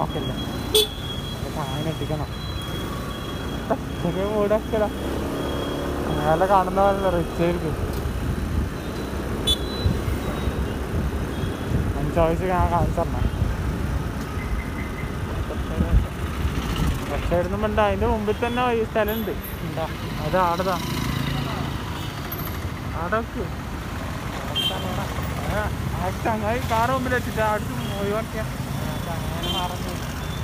നോക്കില്ല അങ്ങനെ എത്തിക്കണം മൂടക്കല അങ്ങനെ കാണുന്ന പോലെ റിച്ച് ആയിരിക്കും ചോയ്സ് ഞാൻ കാണിച്ചു തരണം പക്ഷേ ഇരുന്നുണ്ട് അതിൻ്റെ മുമ്പിൽ തന്നെ ഈ സ്ഥലമുണ്ട് എന്താ അത് ആടതാ ആടക്ക് ആ ചങ്ങായി കാറ് മുമ്പിൽ വെച്ചിട്ട് അടുത്ത് ഒഴിവാക്കിയ അങ്ങനെ മറന്നു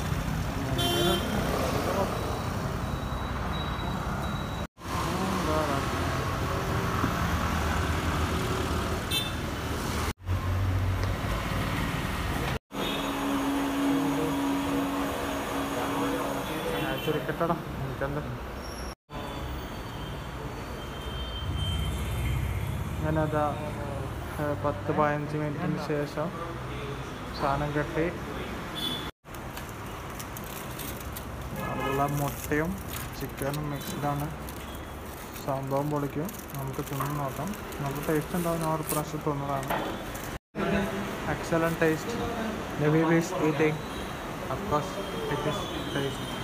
ചുരുക്കട്ടടാ എനിക്കെന്താ അങ്ങനെ അതാ ഏഹ്, പത്ത് പതിനഞ്ച് മിനിറ്റിന് ശേഷം സാധനം കെട്ടി അതിലുള്ള മുട്ടയും ചിക്കനും മിക്സ്ഡാണ് സംഭവം പൊളിക്കും നമുക്ക് തിന്ന് നോക്കാം നമുക്ക് ടേസ്റ്റ് ഉണ്ടാവും ഞാൻ ഒരു പ്രാവശ്യം തിന്നതാണ് excellent taste The baby is eating. Of course, it is taste.